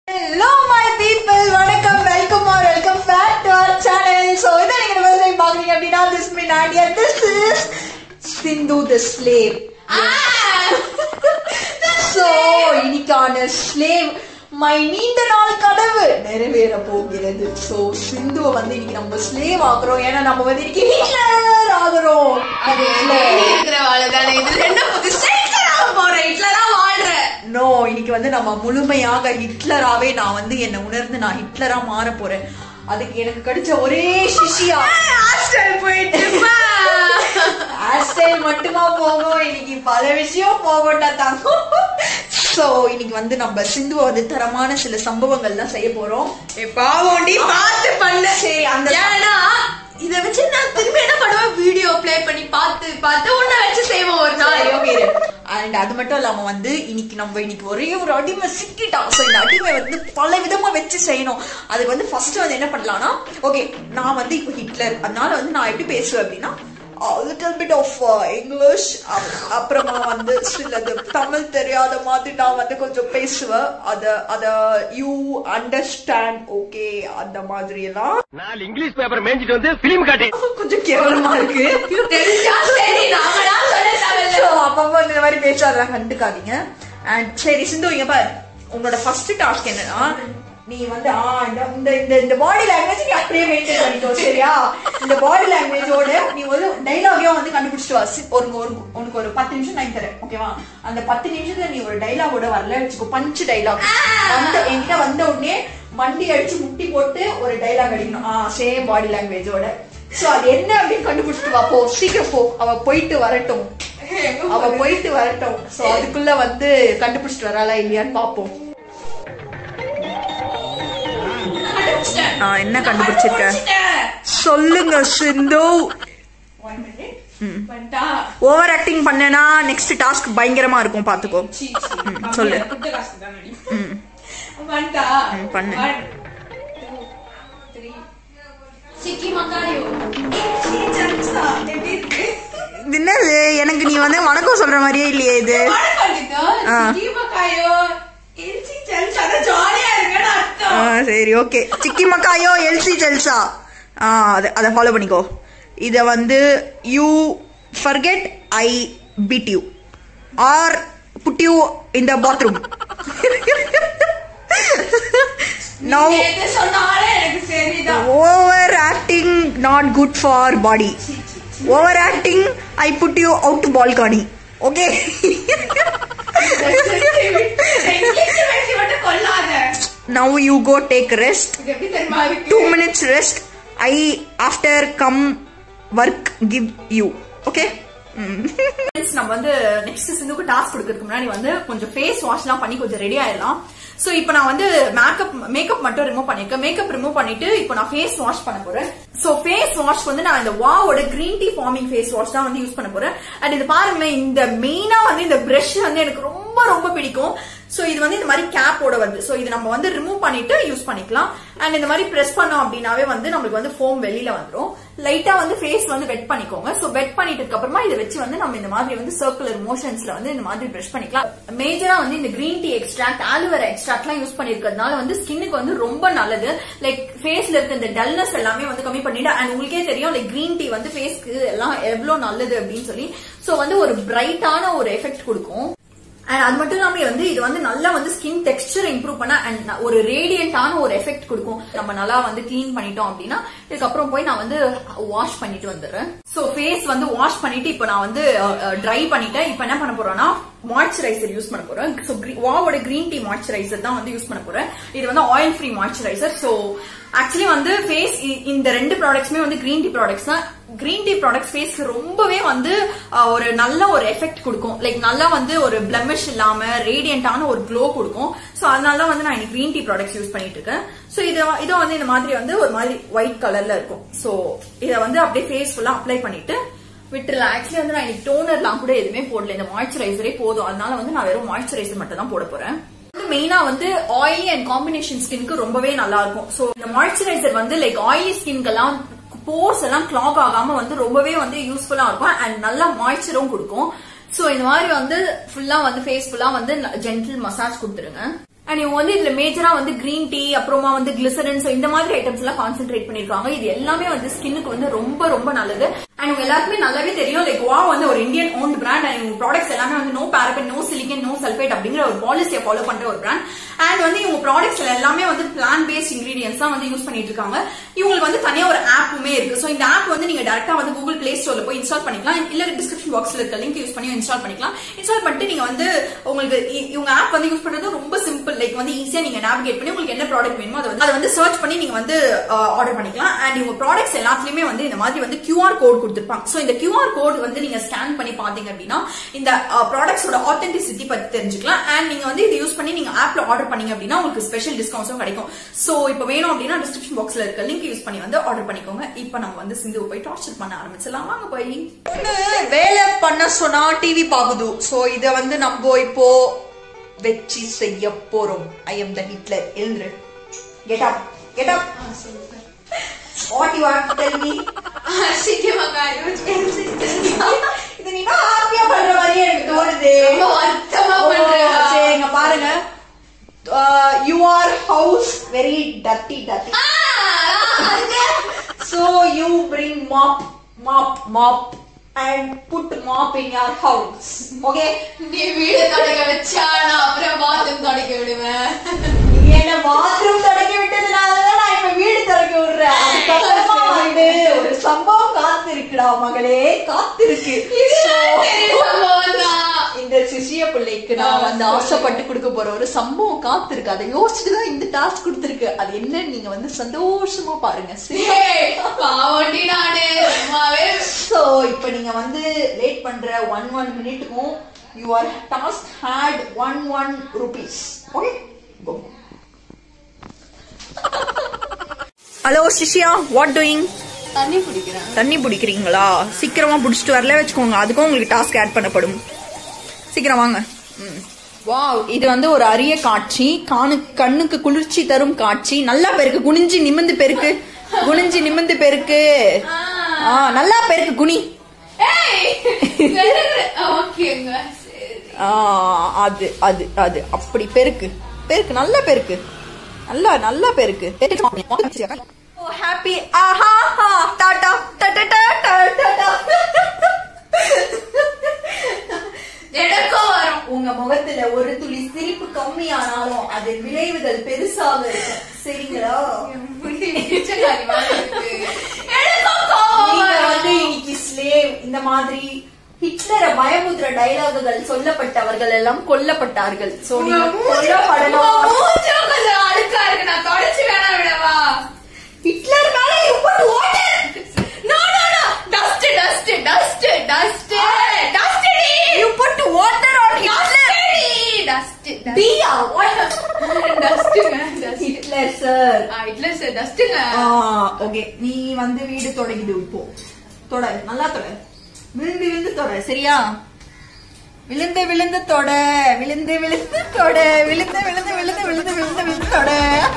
Hello my people வணக்கம் welcome or welcome back to our channel so இதை நீங்க நம்ம டைம் பாக்குறீங்க அப்படின்னா this me Nadia this is Sindhu the slave so இன்னைக்கான ஸ்லேவ் மை நீண்ட நாள் கனவு நிறைவேற போகிறது ஸோ சிந்துவை வந்து இன்னைக்கு நம்ம ஸ்லேவ் ஆகுறோம் ஏன்னா நம்ம வந்து இன்னைக்கு ஹிட்லர் ஆகுறோம் அது இருக்கிறவாளுதானே இது ரெண்டும் புதுசா ஹிட்லராக போறேன் ஹிட்லரா வாழ்றேன் நோ இன்னைக்கு வந்து நம்ம முழுமையாக ஹிட்லராவே நான் வந்து என்னை உணர்ந்து நான் ஹிட்லரா மாற போறேன் அதுக்கு எனக்கு கிடைச்ச ஒரே சிஷியா ஹாஸ்டல் போயிட்டு ஹேர் ஸ்டைல் மட்டுமா போகும் இன்னைக்கு பல விஷயம் போகட்டா தங்கும் சோ இன்னைக்கு வந்து நம்ம சிந்துவை வந்து தரமான சில சம்பவங்கள் தான் செய்ய போறோம் பாவோண்டி பார்த்து பண்ண சரி, அந்த- ஏன்னா இத வச்சு நான் திரும்பி என்ன பண்ணுவேன் வீடியோ ப்ளே பண்ணி பார்த்து பார்த்து உன்னை வச்சு செய்வோம் ஒரு நாள் சரி ஓகே அண்ட் அது மட்டும் இல்லாம வந்து இன்னைக்கு நம்ம இன்னைக்கு ஒரே ஒரு அடிமை சிக்கிட்டான் ஸோ இந்த அடிமை வந்து பல விதமா வச்சு செய்யணும் அதுக்கு வந்து ஃபர்ஸ்ட் வந்து என்ன பண்ணலாம்னா ஓகே நான் வந்து இப்போ ஹிட்லர் அதனால வந்து நான் எப்படி பேசுவேன் அப்படின்னா லிட்டில் பிட் ஆஃப் இங்கிலீஷ் அப்புறமா வந்து சிலது தமிழ் தெரியாத மாதிரி நான் வந்து கொஞ்சம் பேசுவேன் அத அத யூ அண்டர்ஸ்டாண்ட் ஓகே அந்த மாதிரி எல்லாம் நாலு இங்கிலீஷ் பேப்பர் மேய்ஞ்சிட்டு வந்து பிலிம் காட்டி கொஞ்சம் கேவலமா இருக்கு தெரிஞ்சா சரி நாமளா சொல்ல தேவையில்ல So, அப்பப்போ இந்த மாதிரி பேசாதெல்லாம் கண்டுக்காதீங்க அண்ட் சரி சிந்து இங்க பாரு உங்களோட ஃபர்ஸ்ட் டாஸ்க் என்னன்னா நீ வந்து ஆ இந்த இந்த இந்த இந்த பாடி லாங்குவேஜ் நீ அப்படியே மெயின்டைன் பண்ணிக்கோ சரியா இந்த பாடி லாங்குவேஜோட நீ ஒரு டைலாகையும் வந்து கண்டுபிடிச்சிட்டு வா சி- ஒரு ஒரு உனக்கு ஒரு பத்து நிமிஷம் டைம் தரேன் ஓகேவா அந்த பத்து நிமிஷத்துல நீ ஒரு டைலாகோட வரல வச்சுக்கோ பஞ்ச் டைலாக் வந்து என்கிட்ட வந்த உடனே மண்டி அடிச்சு முட்டி போட்டு ஒரு டைலாக் அடிக்கணும் ஆ சேம் பாடி லாங்குவேஜோட சோ அது என்ன அப்படின்னு கண்டுபிடிச்சிட்டு வா போ சீக்கிரம் போ அவ போயிட்டு வரட்டும் அவ போயிட்டு வரட்டும் சோ அதுக்குள்ள வந்து கண்டுபிடிச்சிட்டு வராளா இல்லையான்னு பாப்போம் என்ன கண்டுபிடிச்சிருக்க சொல்லுங்க சிந்து பண்ணிட்டா ஓவர் ஆக்டிங் பண்ணனா நெக்ஸ்ட் டாஸ்க் பயங்கரமா இருக்கும் பாத்துக்கோ சீ, சீ. ம், சொல்லு. கம்மியா, குத்த காசு தானடி. ம். பண்ணிட்டா? ம், பண்ணு. One, two, three. சிக்கி மக்காயோ. சீ, சம்சா. எப்படி இருக்கு? இது என்னது எனக்கு நீ வந்து வணக்கம் சொல்ற மாதிரியே இல்லையே இது வாழை பண்ணிட்டா? ஆ. சிக்கி மக்காயோ. இல்ச்சி சம்சா. அதான் jolly-ஆ இருக்குன்னு ஆ, அர்த்தம். சரி ஓகே சிக்கி மக்காயோ எல்சி ஜெல்சா ஆ அதை அதை ஃபாலோ பண்ணிக்கோ இதை வந்து you forget I beat you or put you in the bathroom now நீ எது சொன்னாலும் எனக்கு சரிதான். Over acting not good for body over acting I put you out balcony okay English பேசி மட்டும் கொல்லாத. Now you go take rest இது எப்படி தெரியுமா இருக்கு? Two minutes rest I after come work give you okay நம்ம வந்து நெக்ஸ்ட் சிந்துக்கு டாஸ்க் கொடுக்கறதுக்கு முன்னாடி வந்து கொஞ்சம் ஃபேஸ் வாஷ்லாம் பண்ணி கொஞ்சம் ரெடி ஆயிடலாம் சோ இப்போ நான் வந்து மேக்கப் மேக்கப் மட்டும் ரிமூவ் பண்ணிருக்கேன் மேக்கப் ரிமூவ் பண்ணிட்டு இப்போ நான் ஃபேஸ் வாஷ் பண்ண போறேன் சோ ஃபேஸ் வாஷ் வந்து நான் இந்த வாவோட கிரீன் டீ ஃபார்மிங் ஃபேஸ் வாஷ் தான் வந்து யூஸ் பண்ண போறேன் அண்ட் இது பாருங்களேன் இந்த மெயினா வந்து இந்த பிரஷ் வந்து எனக்கு ரொம்ப ரொம்ப பிடிக்கும் சோ இது வந்து இந்த மாதிரி கேப்போட வருது சோ இது நம்ம வந்து ரிமூவ் பண்ணிட்டு யூஸ் பண்ணிக்கலாம் அண்ட் இந்த மாதிரி பிரஸ் பண்ணோம் அப்படின்னாவே வந்து நம்மளுக்கு வந்து ஃபோம் வெளியில வந்துரும் லைட்டா வந்து ஃபேஸ் வந்து வெட் பண்ணிக்கோங்க சோ வெட் பண்ணிட்டதுக்கு அப்புறமா இதை வச்சு வந்து நம்ம இந்த மாதிரி வந்து சர்க்குலர் மோஷன்ஸ்ல வந்து இந்த மாதிரி பிரஷ் பண்ணிக்கலாம் மேஜரா வந்து இந்த கிரீன் டீ எக்ஸ்ட்ராக்ட் ஆலுவேரா எக்ஸ்ட்ராக்ட்லாம் யூஸ் பண்ணிருக்கிறதுனால வந்து ஸ்கின்னுக்கு வந்து ரொம்ப நல்லது லைக் ஃபேஸ்ல இருக்க இந்த டல்னஸ் எல்லாமே வந்து கம்மி பண்ணிட்டு அண்ட் உங்களுக்கே தெரியும் லைக் கிரீன் டீ வந்து ஃபேஸ்க்கு எல்லாம் எவ்வளவு நல்லது அப்படின்னு சொல்லி சோ வந்து ஒரு பிரைட்டான ஒரு எஃபெக்ட் கொடுக்கும் அண்ட் அது மட்டும் இல்லாம வந்து இது வந்து நல்லா வந்து ஸ்கின் டெக்ஸ்டர் இம்ப்ரூவ் பண்ண அண்ட் ஒரு ரேடியண்டான ஒரு எஃபெக்ட் கொடுக்கும் நம்ம நல்லா வந்து க்ளீன் பண்ணிட்டோம் அப்படின்னா இதுக்கப்புறம் போய் நான் வந்து வாஷ் பண்ணிட்டு வந்துடுறேன் சோ ஃபேஸ் வந்து வாஷ் பண்ணிட்டு இப்போ நான் வந்து ட்ரை பண்ணிட்டேன் இப்போ என்ன பண்ண போறேன்னா மாய்ஸ்சரைசர் யூஸ் பண்ண போறேன் ஸோ வாவோட கிரீன் டீ மாய்ஸ்சரைசர் தான் வந்து யூஸ் பண்ண போறேன் இது வந்து oil free moisturiser so actually வந்து ஃபேஸ் இந்த ரெண்டு ப்ராடக்ட்ஸ்மே வந்து கிரீன் டீ ப்ராடக்ட்ஸ் தான் கிரீன் டீ ப்ராடக்ட்ஸ் ஃபேஸ்க்கு ரொம்பவே வந்து அஹ், ஒரு நல்ல ஒரு எஃபெக்ட் கொடுக்கும் லைக் நல்லா வந்து ஒரு பிளமிஷ் இல்லாம ரேடியண்டான ஒரு க்ளோ கொடுக்கும் சோ அதனால தான் வந்து நான் இன்னைக்கு கிரீன் டீ ப்ராடக்ட்ஸ் யூஸ் பண்ணிட்டு இருக்கேன் சோ இதை இதை வந்து இந்த மாதிரி வந்து ஒரு மாதிரி ஒயிட் கலர்ல இருக்கும் சோ இதை வந்து அப்படியே ஃபேஸ் ஃபுல்லா அப்ளை பண்ணிட்டு விட்டுறலாம் ஆக்சுவலி வந்து நான் இன்னைக்கு டோனர்லாம் கூட எதுவுமே போடல இந்த மாய்ஸ்சரைசரே போதும் அதனால வந்து நான் வெறும் மாய்ஸ்சரைசர் மட்டும் தான் போட போறேன் மெயினா வந்து ஆயிலி அண்ட் காம்பினேஷன் ஸ்கின்க்கு ரொம்பவே நல்லா இருக்கும் சோ இந்த மாய்ஸ்சரைசர் வந்து லைக் ஆயிலி ஸ்கின்க்கெல்லாம் போர்ஸ் எல்லாம் கிளாக் ஆகாம வந்து ரொம்பவே வந்து யூஸ்ஃபுல்லா இருக்கும் அண்ட் நல்லா மாய்ச்சரும் கொடுக்கும் சோ இந்த மாதிரி வந்து ஃபுல்லா வந்து ஃபேஸ் ஃபுல்லா வந்து ஜென்டில் மசாஜ் கொடுத்துருங்க அண்ட் இவங்க வந்து இதுல மேஜரா வந்து கிரீன் டீ அப்புறமா வந்து கிளிசரின் இந்த மாதிரி ஐட்டம்ஸ் எல்லாம் கான்சென்ட்ரேட் பண்ணிருக்காங்க இது எல்லாமே வந்து ஸ்கின்னுக்கு வந்து ரொம்ப ரொம்ப நல்லது அண்ட் உங்க எல்லாருக்குமே நல்லாவே தெரியும் லைக் வா வந்து ஒரு இந்தியன் ஓன் பிராண்ட் அண்ட் இவங்க ப்ராடக்ட்ஸ் எல்லாமே வந்து no paraben no silicone no sulphate அப்படிங்கிற ஒரு பாலிசியை ஃபாலோ பண்ற ஒரு பிராண்ட் அண்ட் வந்து இவங்க ப்ராடக்ட்ஸ் எல்லாமே வந்து பிளான் பேஸ்ட் இன்கிரீடியன்ஸ் தான் வந்து யூஸ் பண்ணிட்டு இருக்காங்க இவங்களுக்கு வந்து தனியா ஒரு ஆப்புமே இருக்கு ஸோ இந்த ஆப் வந்து நீங்க டேரக்டா வந்து கூகுள் பிளே ஸ்டோர்ல போய் இன்ஸ்டால் பண்ணிக்கலாம் இல்ல டிஸ்கிரிப்ஷன் பாக்ஸ்ல இருக்க லிங்க் யூஸ் பண்ணி இன்ஸ்டால் பண்ணிக்கலாம் இன்ஸ்டால் பண்ணிட்டு நீங்க வந்து உங்களுக்கு இ- இவங்க ஆப் வந்து யூஸ் பண்றது ரொம்ப சிம்பிள் லைக் வந்து ஈஸியா நீங்க நேவிகேட் பண்ணி உங்களுக்கு என்ன ப்ராடக்ட் வேணுமோ அதை வந்து அதை வந்து சர்ச் பண்ணி நீங்க வந்து ஆர்டர் பண்ணிக்கலாம் அண்ட் இவங்க ப்ராடக்ட்ஸ் எல்லாத்துலயுமே வந்து இந்த மாதிரி வந்து QR கோட் கொடுத்திருப்பாங்க சோ இந்த QR கோட் வந்து நீங்க ஸ்கேன் பண்ணி பாத்தீங்க அப்படின்னா இந்த ப்ராடக்ட்ஸோட ஆத்தென்டிசிட்டி பத்தி தெரிஞ்சுக்கலாம் அண்ட் நீங்க வந்து இதை யூஸ் பண்ணி நீங்க ஆப்ல ஆர்டர் பண்ணீங்க அப்படின்னா உங்களுக்கு ஸ்பெஷல் டிஸ்கவுண்ட்ஸும் கிடைக்கும் சோ இப்போ வேணும் அப்படின்னா டிஸ்கிரிப்ஷன் பாக்ஸ்ல இருக்க லிங்க் யூஸ் பண்ணி வந்து ஆர்டர் பண்ணிக்கோங்க இப்போ நம்ம வந்து சிந்துவை போய் டார்ச்சர் பண்ண ஆரம்பிச்சிடலாம் வாங்க போய் பொண்ணு வேலை பண்ண சொன்னா டிவி பாக்குது சோ இத வந்து நம்ம இப்போ வெச்சி செய்ய போறோம் ஐ எம் த ஹிட்லர் எழுந்துரு get up get up what you want tell me சீக்கிரமாக்கா யோசிச்சு இது நீ ஹாப்பியா பண்ற மாதிரியே எனக்கு தோணுது ரொம்ப வருத்தமா ஓ, பண்றியா? சரிங்க பாருங்க you are house very dirty dirty so you bring mop mop mop and put mop in your house okay நீ வீடு தொடக்க வச்சா நான் அப்புறம் பாத்ரூம் தொடக்க விடுவேன் நீ என்ன பாத்ரூம் தொடக்க விட்டதுனாலதான் நான் இப்ப வீடு தொடக்க விடுறேன் அதுக்கப்புறமா வந்து ஒரு சம்பவம் காத்திருக்குடா மகளே காத்திருக்கு So, இந்த சிசிய பிள்ளைக்கு நான் வந்து ஆசைப்பட்டு கொடுக்க போற ஒரு சம்பவம் காத்திருக்கு அதை யோசிச்சுட்டு தான் இந்த டாஸ்க் கொடுத்திருக்கு அது என்னன்னு நீங்க வந்து சந்தோஷமா பாருங்க சரியா? பாவண்டி நானு சும்மாவே ஸோ இப்போ நீங்க வந்து லேட் பண்ற ஒன் ஒன் மினிட்டுக்கும் your task hate one one rupees okay hello சிஷியா வாட் டூயிங் தண்ணி குடிக்கிறேன் தண்ணி பிடிக்கிறீங்களா சீக்கிரமா பிடிச்சிட்டு வரல வச்சுக்கோங்க அதுக்கும் உங்களுக்கு டாஸ்க் ஆட் பண்ணப்படும் சீக்கிரம் வாங்க வாவ் இது வந்து ஒரு அரிய காட்சி காணு கண்ணுக்கு குளிர்ச்சி தரும் காட்சி நல்லா பெருக்கு குனிஞ்சு நிமிந்து பெருக்கு குனிஞ்சு நிமிந்து பெருக்கு ஆ நல்லா பெருக்கு குனி ஓகேங்க சரி ஆ, அது அது அது அப்படி பெருக்கு பெருக்கு நல்லா பெருக்கு நல்லா நல்லா பெருக்கு ஹாப்பி ஆஹா டாடா டாடா டாடா எனக்கும் வரும் உங்க முகத்துல ஒரு துளி சிரிப்பு கம்மியானாலும் அது விளைவுகள் பெருசாக இருக்கும் சரிங்களா பிச்சைக்காரி மாதிரி இருக்கு. எனக்கும் கோவம் நீங்க வரும். வந்து இன்னைக்கு ஸ்லேவ் இந்த மாதிரி ஹிட்லரை பயமுத்துற டைலாகுகள் சொல்லப்பட்டவர்கள் எல்லாம் கொல்லப்பட்டார்கள் சோ உங்க நீங்க மூஞ்சி- கொல்லப்படலாம் உங்க மூஞ்சும் கொஞ்சம் அழுக்கா இருக்கு நான் தொடச்சு வேணா விடவா ஹிட்லர் மேல you put water. No no no dust dust dust dust dust You put water on Hitler. Dust Bia, water. டஸ்ட்ங்க டஸ்ட் Hitler sir. இல்ல சார் டஸ்ட்ங்க ஓகே நீ வந்து வீடு தொடங்கிடு இப்போ தொட நல்லா தொட விழுந்து விழுந்து தொட சரியா விழுந்து விழுந்து தொட விழுந்து விழுந்து தொட விழுந்து விழுந்து விழுந்து விழுந்து விழுந்து விழுந்து தொட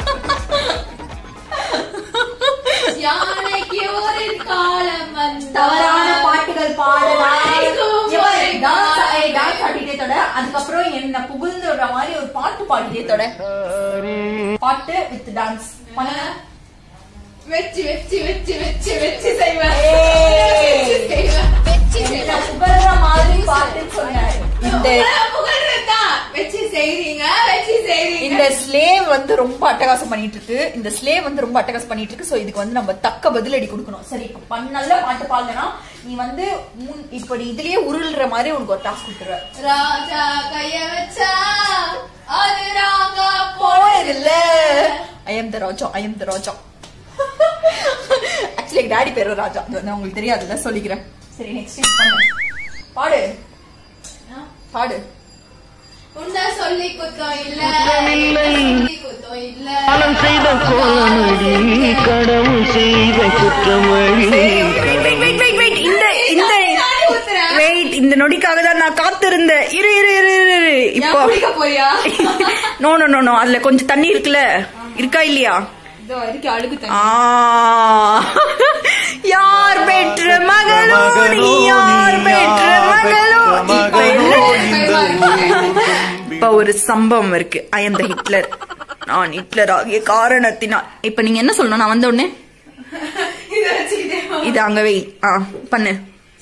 யானைக்கு ஒரு காலம் தவறான பாட்டுகள் பாடலாம் வரைக்கும் டான்ஸ் வரைக்கும் டான்ஸ் ஆடிட்டே தொட அதுக்கப்புறம் என்ன புகழ்ந்து விடுற மாதிரி ஒரு பாட்டு பாடிட்டே தொட பாட்டு வித் டான்ஸ் பண்ணுங்க வெச்சு வெச்சு வெச்சு வெச்சு வெச்சு செய்வேன் ஏய். வெச்சு செய்வேன் வெச்சு என்ன செய்வேன் புகழ்ற மாதிரி பாட்டுன்னு சொன்னாரு இந்த புகழ்றதுதான் வெச்சு செய்றீங்க வெச்சு செய்றீங்க இந்த ஸ்லேவ் வந்து ரொம்ப அட்டகாசம் பண்ணிட்டு இருக்கு இந்த ஸ்லேவ் வந்து ரொம்ப அட்டகாசம் பண்ணிட்டு இருக்கு சோ இதுக்கு வந்து நம்ம தக்க பதிலடி கொடுக்கணும் சரி இப்ப பண்ண நல்ல பாட்டு பாடலனா நீ வந்து முன் இப்படி இதுலயே உருள்ற மாதிரி உனக்கு ஒரு டாஸ்க் கொடுத்துருவேன் ராஜா கைய வச்சா அது ராங்கா போனதில்ல போனதில்ல I am the Raja I am the Raja actually எங்க டாடி பேரு ராஜா அது வந்து உங்களுக்கு தெரியாதுல்ல சொல்லிக்கிறேன் சரி நெக்ஸ்ட் பண்ணு பாடு பாடு உன்னை சொல்லி குத்தம் இல்ல குற்றமில்லை. சொல்லி குத்தம் இல்ல காலம் செய்த கோலமடி கடவுள் செய்த குற்றமடி இந்த இந்த நானே ஊத்துறேன். வெயிட் இந்த நொடிக்காக தான் நான் காத்திருந்தேன் இரு இரு இரு இரு, இரு இப்போ ஏன் குடிக்க போறியா நோ நோ நோ நோ அதுல கொஞ்சம் தண்ணி இருக்குல்ல இருக்கா இல்லையா இதோ இருக்கு அழுகு தண்ணி ஆ யார் பெற்ற மகளோ நீ யார் பெற்ற மகளோ இப்ப என்ன? இப்ப ஒரு சம்பவம் இருக்கு ஐ எம் த ஹிட்லர் நான் ஹிட்லர் ஆகிய காரணத்தினால் இப்ப நீங்க என்ன சொல்லணும் நான் வந்த உடனே இதை வச்சுக்கிட்டே இது அங்க வை ஆ பண்ணு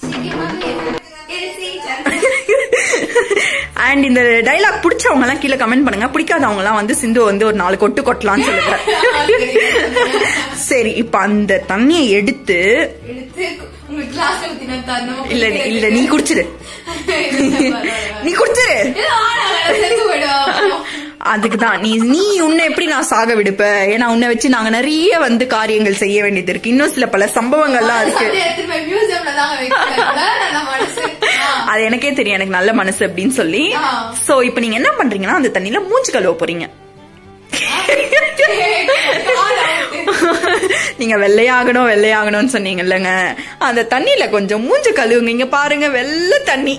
அண்ட் இந்த டைலாக் பிடிச்சவங்க எல்லாம் கீழே கமெண்ட் பண்ணுங்க பிடிக்காதவங்க எல்லாம் வந்து சிந்து வந்து ஒரு நாலு கொட்டு கொட்டலாம்னு சொல்லுங்க சரி இப்ப அந்த தண்ணியை எடுத்து எடுத்து உங்க கிளாஸ்ல ஊத்தினா தரணும் இல்ல இல்ல நீ குடிச்சிரு நீ குடிச்சிரு செத்து போயிடும் அதுக்குதான் நீ நீ உன்னை எப்படி நான் சாக விடுப்ப ஏன்னா உன்னை வச்சு நாங்க நிறைய வந்து காரியங்கள் செய்ய வேண்டியது இருக்கு இன்னும் சில பல சம்பவங்கள்லாம் இருக்கு சண்டை எடுத்துட்டு போய் மியூசியம்ல தான் வைக்கிறேன் நல்ல மனசு ஆ. அது எனக்கே தெரியும் எனக்கு நல்ல மனசு அப்படின்னு சொல்லி ஆ. சோ இப்ப நீங்க என்ன பண்றீங்கன்னா அந்த தண்ணியில மூச்சு கழுவ போறீங்க நீங்க வெள்ளையாகணும் வெள்ளையாகணும்னு சொன்னீங்க இல்லைங்க அந்த தண்ணியில கொஞ்சம் மூஞ்சு கழுவுங்க இங்க பாருங்க வெள்ளை தண்ணி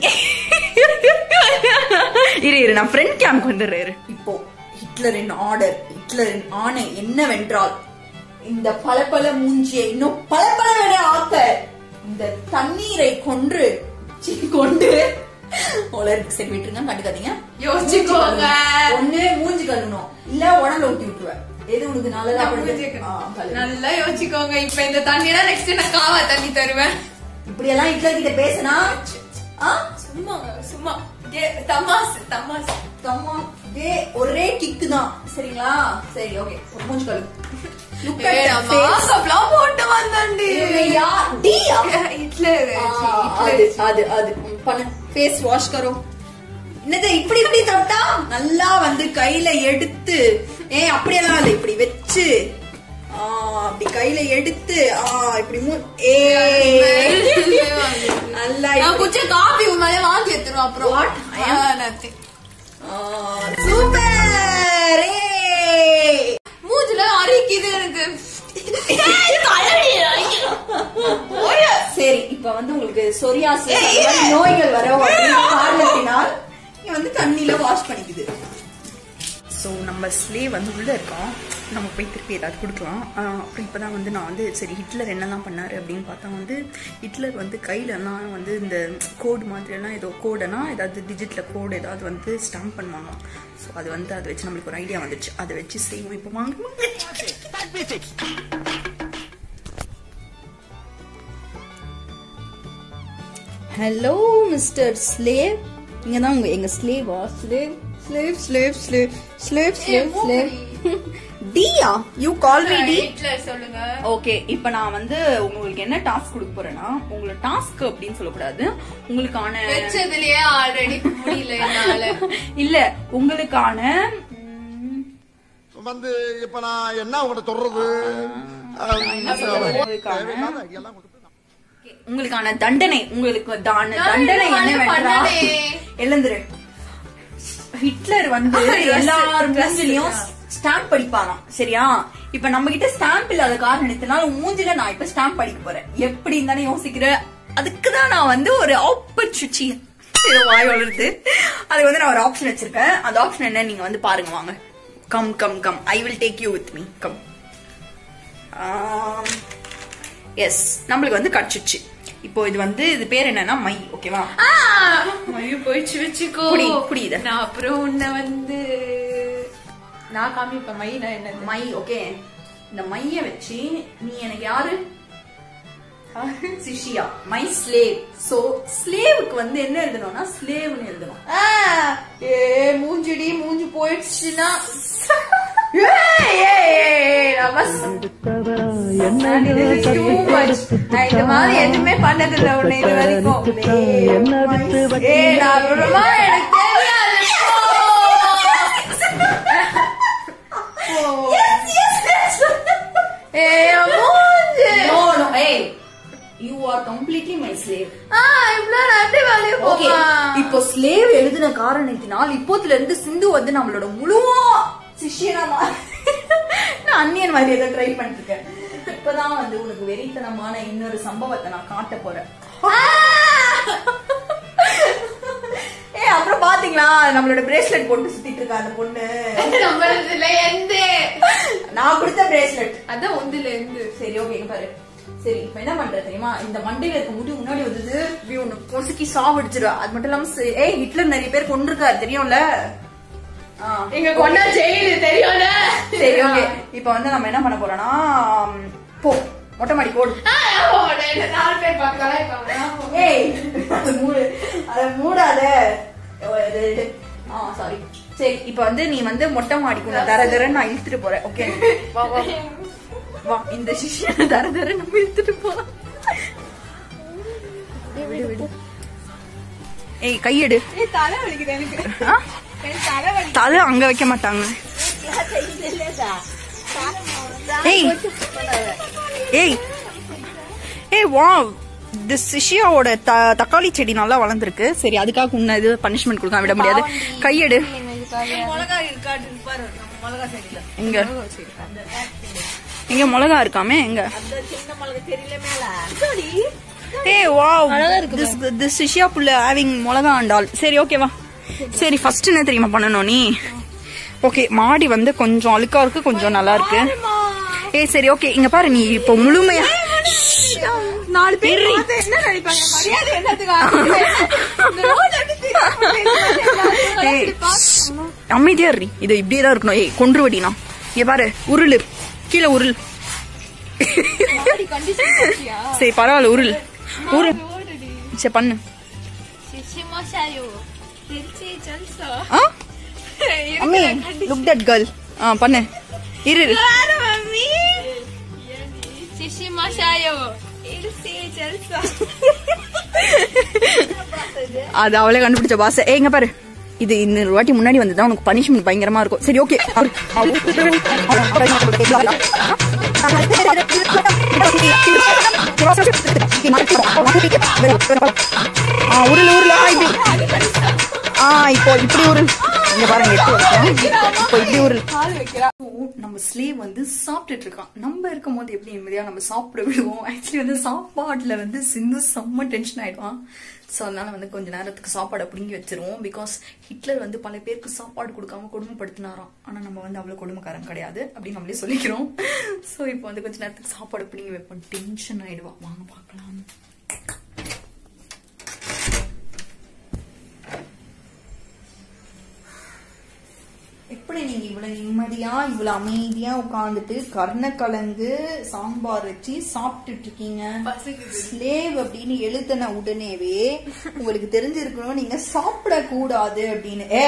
இரு இரு நான் ஃப்ரெண்ட் கேம்ப் வந்துடுறேன் இரு. இப்போ ஹிட்லரின் ஆர்டர் ஹிட்லரின் ஆணை என்னவென்றால் இந்த பல பல மூஞ்சியை இன்னும் பல பல ஆக்க இந்த தண்ணீரை கொன்று சீ, கொண்டு உலருக்கு சரி விட்டுருங்க கண்டுக்காதீங்க யோசிச்சுக்கோங்க. ஒண்ணு மூஞ்சி கழுவணும் இல்ல உடம்புல ஊத்தி விட்டுருவேன் எது உனக்கு நல்லதா படுது ஆ, கழுவு. நல்லா யோசிச்சுக்கோங்க இப்ப இந்த தண்ணினா நெக்ஸ்ட் நான் காவா தண்ணி தருவேன் இப்படி எல்லாம் ஹிட்லர் கிட்ட பேசினா ஆ? சும்மா சும்மா ஏ- தமாசு தமாசு தம்மா, டேய், ஒரே கிக்கு தான் சரிங்களா சரி ஓகே ஒரு மூஞ்சி கழுவு Look at ஏய், the நான் face. மாசப்லாம் போட்டு வந்தேன்டி. இவங்க யா- டீயா? ஹிட்லர் ஆ, ஹிட்லர். அது அது அது பண்ணு ஃபேஸ் வாஷ் கரோ என்னது இப்படி இப்படி தொட்டா நல்லா வந்து கையில எடுத்து ஏ அப்படியெல்லாம் இல்ல இப்படி வச்சு ஆ, அப்படி கையில எடுத்து ஆ இப்படி மூ ஏ நல்லா நான் இப்படி- குடிச்ச காபி உன் மேல வாந்தி எடுத்துரும் அப்புறம் What? I am- ஆ, nothing. ஆ, சூப்பர் ஏ மூஞ்சில அரிக்குது எனக்கு சரி இப்ப வந்து உங்களுக்கு சொரியாசிஸ் நோய்கள் வர காரணத்தினால் நீ வந்து தண்ணியில வாஷ் பண்ணிக்குது ஸோ நம்ம ஸ்லேவ் வந்து உள்ள இருக்கோம் நம்ம போய் திருப்பி ஏதாவது கொடுக்கலாம் ஆஹ் அப்புறம் இப்போதான் வந்து நான் வந்து சரி ஹிட்லர் என்னெல்லாம் பண்ணாரு அப்படின்னு பார்த்தா வந்து ஹிட்லர் வந்து கையிலலாம் வந்து இந்த கோடு மாதிரியெல்லாம் ஏதோ கோடனா ஏதாவது டிஜிட்டில் கோடு ஏதாவது வந்து ஸ்டாம்ப் பண்ணுவாங்க ஸோ அது வந்து அதை வச்சு நம்மளுக்கு ஒரு ஐடியா வந்துச்சு அதை வச்சு செய்வோம் இப்போ வாங்க ஹலோ மிஸ்டர் ஸ்லேவ் நீங்க தான் உங்க எங்க ஸ்லேவா slave slave slave slave slave slave slave டியா you call me the Hitler சொல்லுங்க ஓகே இப்போ நான் வந்து உங்களுக்கு என்ன டாஸ்க் கொடுக்க போறேன்னா உங்களோட டாஸ்க் அப்படின்னு சொல்லக்கூடாது உங்களுக்கான வச்சதுலயே ஆல்ரெடி முடியல என்னால இல்ல உங்களுக்கான ம், வந்து இப்ப நான் என்ன உங்கள்ட்ட சொல்றது என்ன சொல்றது? உங்களுக்கான தேவையில்லாத ஐடியாலாம் கொடுத்து நான் உங்களுக்கான தண்டனை உங்களுக்கு தான நான் தண்டனை என்ன என்னவென்றால் பண்ணனே? எழுந்துரு ஹிட்லர் வந்து Dress, எல்லார் dress. மூஞ்சிலையும் ஸ்டாம்ப் அடிப்பாராம் சரியா இப்ப நம்ம கிட்ட ஸ்டாம்ப் இல்லாத காரணத்தினால உன் மூஞ்சில நான் இப்ப ஸ்டாம்ப் அடிக்க போறேன் எப்படி தானே யோசிக்கிற அதுக்குதான் நான் வந்து ஒரு ஆப்பர்ச்சுச்சி ஏதோ வாய் வளருது அது வந்து நான் ஒரு ஆப்ஷன் வச்சிருக்கேன் அந்த ஆப்ஷன் என்ன நீங்க வந்து பாருங்க வாங்க come come come I will take you with me come yes நம்மளுக்கு வந்து கடிச்சிச்சு இப்போ இது வந்து இது பேர் என்னன்னா மை ஓகேவா மயு போயிடுச்சு வச்சுக்கோ புடி, புடி இத. நான் அப்புறம் உன்னை வந்து நான் காமிப்பேன் மை நான் என்னது மை ஓகே இந்த மைய வச்சு நீ எனக்கு யாரு சிஷியா மை ஸ்லேவ் சோ ஸ்லேவுக்கு வந்து என்ன எழுதணும்னா ஸ்லேவ்னு எழுதணும் ஆ, ஏ மூஞ்சிடி மூஞ்சி போயிடுச்சுன்னா ஏய், ஏய், ஏய், ஏய், நான் பஸ் நான் இது is too much. நான் இந்த மாதிரி எதுவுமே பண்ணதில்ல உன்னை இது வரைக்கும் ஏய், நான் அப்புறமா எனக்கு தெரியாது போ. ஏய், என் மூஞ்சி. No, no, hey. You are completely my slave. ஆ, இவ்வளவு நன்றி வேலையை ஓகே போமா. இப்போ ஸ்லேவ் எழுதின காரணத்தினால் இப்போத்துல இருந்து சிந்து வந்து நம்மளோட முழு சிஷ்யனா மா- நான் அந்நியன் மாதிரி ஏதோ ட்ரை பண்ணிட்டு இருக்கேன் இப்பதான் வந்து உனக்கு வெறித்தனமான இன்னொரு சம்பவத்தை நான் காட்ட போறேன் ஏ அப்புறம் பாத்தீங்களா நம்மளோட பிரேஸ்லெட் போட்டு சுத்திட்டு இருக்கா அந்த பொண்ணு நம்மளதுல எந்த நான் கொடுத்த பிரேஸ்லெட் அதான் ஒந்துல இருந்து சரி ஓகே இங்க பாரு சரி இப்ப என்ன பண்ற தெரியுமா இந்த மண்டையில இருக்க முடி முன்னாடி வந்தது இப்படி ஒண்ணு பொசுக்கி சாவடிச்சிருவா அது மட்டும் இல்லாம சரி, ஏய் ஹிட்லர் நிறைய பேர் கொண்டிருக்காரு தெரியும்ல ஆ. எங்க கொண்டா ஜெயிலு தெரியும்ல சரி ஓகே இப்போ வந்து நம்ம என்ன பண்ண போறோம்னா ம், போ மொட்டை மாடி போடு ஆ, நான் போக மாட்டேன். என்ன நாலு பேர் பார்க்கலாம் இருப்பாங்க. நான் போக மாட்டேன். ஏய் அது மூடு அத மூடாத ஓ, இது, இது. ஆ சாரி சரி இப்போ வந்து நீ வந்து மொட்டை மாடிக்குள்ள தர தர நான் இழுத்துட்டு போறேன் ஓகே வா வா வா இந்த சிஷியனை தர தர நம்ம இழுத்துட்டு போலாம் விடு, விடு. ஏய் கையெடு ஏய், தலை வலிக்குது எனக்கு ஆ? எனக்கு தலை வலிக்குது. தலை அங்க வைக்க மாட்டாங்க ஏய் ஏய் ஏய் வா இந்த சிஷியாவோட த தக்காளி செடி நல்லா வளர்ந்துருக்கு சரி அதுக்காக உன்ன இது பனிஷ்மெண்ட் கொடுக்க விட முடியாது கையெடு எங்க எங்க மிளகா இருக்காமே எங்க ஏய் வாவ் திஸ் திஸ் சிஷியா புள்ள ஹேவிங் மிளகா ஆண்டால் சரி ஓகேவா சரி ஃபர்ஸ்ட் என்ன தெரியுமா பண்ணணும் நீ ஓகே மாடி வந்து கொஞ்சம் அழுக்கா இருக்கு கொஞ்சம் நல்லா இருக்கு ஏய் சரி ஓகே இங்க பாரு நீ இப்போ முழுமையா நாலு பேர் பார்த்து என்ன நினைப்பாங்க மரியாதை என்னத்துக்கு ஆகுது? இந்த ரோட்ல எப்படி திரும்ப ஏய், அமைதியா இரு இது இப்படியே தான் இருக்கணும் ஏய் கொன்று வடினா இங்க பாரு உருளு கீழே உருள் கண்டிஷன் போச்சியா சரி பரவாயில்ல உருள் உருள் சரி பண்ணு சிஷிமாஷாயோ திருச்சி ஜல்சா ஆ அம்மி லுக் தட் கேர்ள் ஆ பண்ணு இரு இரு யாரு மம்மி சிஷிமாஷாயோ திருச்சி ஜல்சா அது அவளே கண்டுபிடிச்ச பாச ஏ இங்க பாரு இது இன்னொரு வாட்டி முன்னாடி வந்ததா உனக்கு பனிஷ்மெண்ட் பயங்கரமா இருக்கும் சரி ஓகே உருள் உருள் ஆ, இப்படி ஆ இப்போ இப்படி உருள் இங்க பாருங்க எட்டு வரைக்கும் இப்போ இப்படி உருள் நம்ம ஸ்லீவ் வந்து சாப்பிட்டுட்டு இருக்கான் நம்ம இருக்கும் போது எப்படி நிம்மதியா நம்ம சாப்பிட விடுவோம் ஆக்சுவலி வந்து சாப்பாடுல வந்து சிந்து செம்ம டென்ஷன் ஆயிடுவான் ஸோ அதனால வந்து கொஞ்ச நேரத்துக்கு சாப்பாடை பிடுங்கி வச்சிருவோம் பிகாஸ் ஹிட்லர் வந்து பல பேருக்கு சாப்பாடு கொடுக்காம கொடுமைப்படுத்தினாராம் ஆனா நம்ம வந்து அவ்வளவு கொடுமைக்காரன் கிடையாது அப்படின்னு நம்மளே சொல்லிக்கிறோம் ஸோ இப்போ வந்து கொஞ்ச நேரத்துக்கு சாப்பாடு பிடுங்கி வைப்போம் டென்ஷன் ஆயிடுவான் வாங்க பார்க்கலாம் எப்படி நீங்க இவ்வளவு நிம்மதியா இவ்வளவு அமைதியா உட்கார்ந்துட்டு கர்ணக்கிழங்கு சாம்பார் வச்சு சாப்பிட்டுட்டு இருக்கீங்க ஸ்லேவ் அப்படின்னு எழுதின உடனேவே உங்களுக்கு தெரிஞ்சிருக்கணும் நீங்க சாப்பிட கூடாது அப்படின்னு ஏ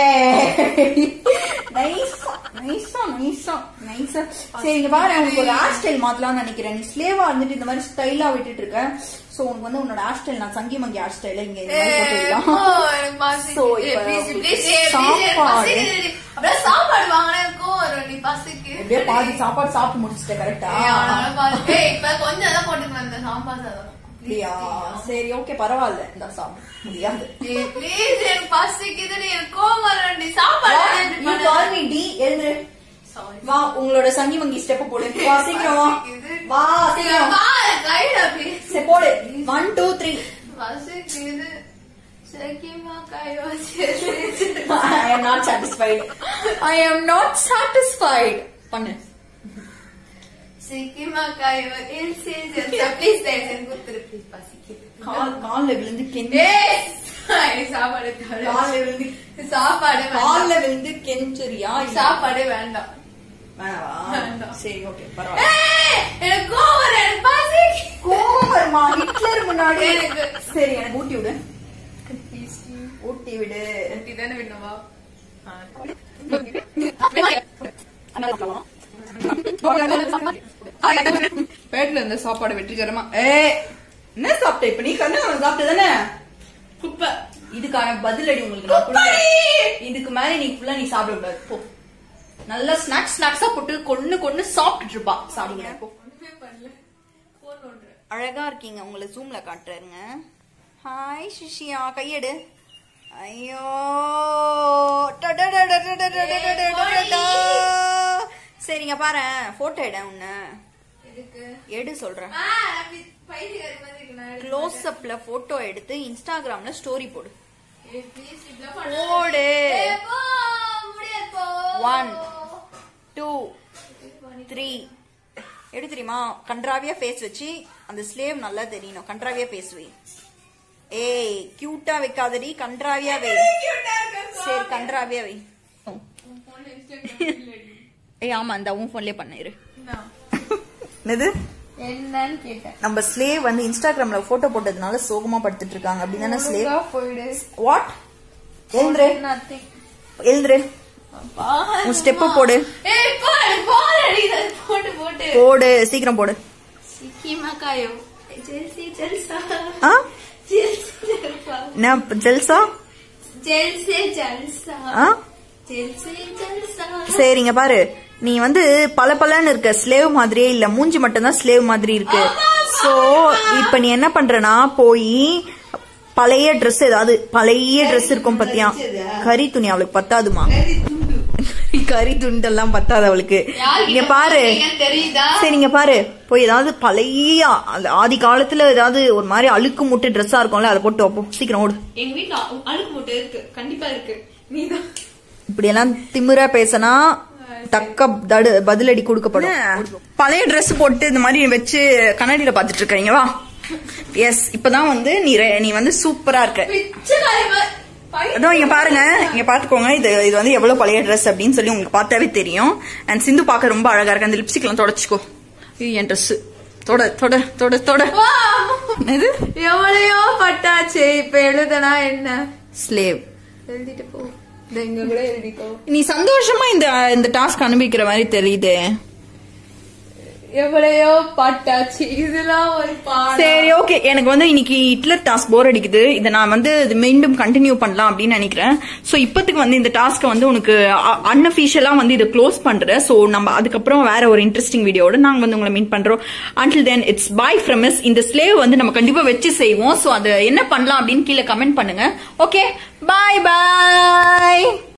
நைஸா நைஸா நைஸா நைஸா சரி இங்க பாரு உனக்கு ஒரு ஹேர் ஸ்டைல் மாத்தலாம்னு நினைக்கிறேன் நீ ஸ்லேவா இருந்துட்டு இந்த மாதிரி ஸ்டைலா விட்டுட்டு இருக்க சோ உனக்கு வந்து உன்னோட ஹேர் ஸ்டைல் நான் சங்கி மங்கி ஹேர் ஸ்டைல இங்க இந்த மாதிரி போட்டுடலாம் So, இப்ப சாப்பாடு. அப்படியே சாப்பாடு வாங்கினதுக்கும் ஒரு நீ பசிக்கு எப்படியோ பாதி சாப்பாடு சாப்பிட்டு முடிச்சிட்ட கரெக்டா ஏய், இப்ப கொஞ்சம் தான் போட்டுக்கலாம் இந்த சாம்பார் சாதம் அப்படியா சரி ஓகே பரவாயில்ல இந்த சாப்பிட முடியாது ஏய், please, எனக்கு பசிக்குது நீ எனக்கு கோவம் வரண்டி சாப்பாடு You call me D, எழுந்துரு. Sorry. வா உங்களோட சங்கி மங்கி ஸ்டெப் போடு வா சீக்கிரம் வா வா சீக்கிரம் பாரு, கையில please. சரி போடு ஒன் டூ த்ரீ பசிக்குது சக்கியமா கை வச்சு I am not satisfied I am not satisfied பண்ணு சீக்கிரமா கை வச்சு ப்ளீஸ் எனக்கு கொடுத்துரு ப்ளீஸ் பசிக்குது கால் கால்ல விழுந்து கெஞ்சி ஏய், சாப்பாடு தர. கால்ல விழுந்து சாப்பாடு வேண்டாம். கால்ல விழுந்து கெஞ்சுறியா இல்ல? சாப்பாடு வேண்டாம் வேணாவா வேண்டாம். சரி ஓகே பரவாயில்ல ஏய், எனக்கு கோவம் வருது, எனக்கு பசிக்குது. கோவம் வருமா ஹிட்லர் முன்னாடி எனக்கு. சரி எனக்கு ஊட்டி விடு ஊட்டி விடு இதானே வேணுமா? பேட்ல இருந்த சாப்பாடு வெற்றிகரமா ஏ என்ன சாப்பிட்ட இப்ப நீ கண்ணு சாப்பிட்ட தானே குப்பை. இதுக்கான பதிலடி உங்களுக்கு நான் கொடுக்குறேன். இதுக்கு மேல நீ ஃபுல்லா நீ சாப்பிட கூடாது போ நல்லா ஸ்நாக்ஸ் ஸ்நாக்ஸா போட்டு கொன்னு கொன்னு சாப்பிட்டுட்டு இருப்பா சாப்பிடுங்க போ அழகா இருக்கீங்க உங்களை ஜூம்ல காட்டுறேங்க ஹாய் சிஷியா கையெடு ஐயோ டடடடடடடடடடடடடடா. சரிங்க பாரு போட்டோ எடு உன்ன எதுக்கு? எடு சொல்றேன் ஆ, அப்படி பைத்தியக்காரி மாதிரி இருக்கு, நான் எடுத்து க்ளோஸ் அப்ல போட்டோ எடுத்து இன்ஸ்டாகிராம்ல ஸ்டோரி போடு ஏய், please, இப்படிலாம் பண்ணாத. போடு ஏய், போ, முடியாது, போ. ஒன் டூ த்ரீ எப்படி தெரியுமா கன்றாவியா ஃபேஸ் வச்சு அந்த ஸ்லேவ் நல்லா தெரியணும் கன்றாவியா ஃபேஸ் வை ஏய் கியூட்டா வைக்காதடி கன்றாவியா வை Cute ஆ இருக்க, சரி கன்றாவியா வை ஏய் ஆமா இந்த உன் போன்லயே பண்ணிரு என்னது என்னன்னு கேட்டேன் நம்ம ஸ்லேவ் வந்து இன்ஸ்டாகிராம்ல போட்டோ போட்டதுனால சோகமா படுத்துட்டு இருக்காங்க அப்படி தானே ஸ்லேவ் ஒழுங்கா போயிடு வாட் எழுந்துரு நத்திங் எழுந்துரு உன் ஸ்டெப்பு போடு ஏய் போடு போடு அடிக்குது போட்டு போட்டு போடு சீக்கிரம் போடு சிக்கிமா காயோ ஜெல்சி ஜெல்சா ஆ ஜெல்சி ஜெல்சா என்ன ஜெல்சா ஜெல்சி ஜெல்சா ஆ ஜெல்சி ஜெல்சா சரிங்க பாரு நீ வந்து பல பலன்னு இருக்க ஸ்லேவ் மாதிரியே இல்ல மூஞ்சி மட்டும்தான் ஸ்லேவ் மாதிரி இருக்கு சோ இப்ப நீ என்ன பண்றனா போய் பழைய Dress ஏதாவது பழைய Dress இருக்கும் பத்தியா கறி துணி அவளுக்கு பத்தாதுமா கறி துண்டெல்லாம் பத்தாது அவளுக்கு இங்க பாரு தெரியுதா சரி நீங்க பாரு போய் ஏதாவது பழைய அந்த ஆதி காலத்துல ஏதாவது ஒரு மாதிரி அழுக்கு முட்டு ட்ரெஸ்ஸா இருக்கும்ல அதை போட்டு வைப்போம் சீக்கிரம் ஓடு எங்க வீட்ல அழுக்கு மூட்டை இருக்கு கண்டிப்பா இருக்கு நீதான் இப்படி எல்லாம் திமிரா பேசினா தக்க தடு பதிலடி கொடுக்கப்படும் பழைய Dress போட்டு இந்த மாதிரி வச்சு கண்ணாடியில பாத்துட்டு இருக்கீங்க வா எஸ் இப்பதான் வந்து நீ ரெ- நீ வந்து சூப்பரா இருக்க பிச்சைக்காரி மாதிரி. பை- அதோ இங்க பாருங்க இங்க பாத்துக்கோங்க இது இது வந்து எவ்வளவு பழைய Dress அப்படின்னு சொல்லி உங்களுக்கு பார்த்தாவே தெரியும் அண்ட் சிந்து பார்க்க ரொம்ப அழகா இருக்கு அந்த லிப்ஸ்டிக் எல்லாம் தொடச்சுக்கோ இது என் Dress தொட தொட தொட தொட வா. இது எவ்வளையோ பட்டாச்சு இப்ப எழுதனா என்ன ஸ்லேவ் எழுதிட்டு போ இந்த இங்க கூட எழுதிக்கோ நீ சந்தோஷமா இந்த இந்த டாஸ்க் அனுபவிக்கிற மாதிரி தெரியுதே எவ்வளையோ பட்டாச்சு இதெல்லாம் ஒரு பாடம் சரி ஓகே எனக்கு வந்து இன்னைக்கு ஹிட்லர் டாஸ்க் போர் அடிக்குது இதை நான் வந்து இது மீண்டும் கண்டினியூ பண்ணலாம் அப்படின்னு நினைக்கிறேன் சோ இப்போதைக்கு வந்து இந்த டாஸ்க்கை வந்து உனக்கு அன்அஃபிஷியலா வந்து இதை க்ளோஸ் பண்றேன் சோ நம்ம அதுக்கப்புறம் வேற ஒரு இன்ட்ரெஸ்டிங் வீடியோட நாங்க வந்து உங்களை மீட் பண்றோம் until then it's bye from இந்த ஸ்லேவ் வந்து நம்ம கண்டிப்பா வச்சு செய்வோம் சோ அது என்ன பண்ணலாம் அப்படின்னு கீழே கமெண்ட் பண்ணுங்க ஓகே பாய் பாய்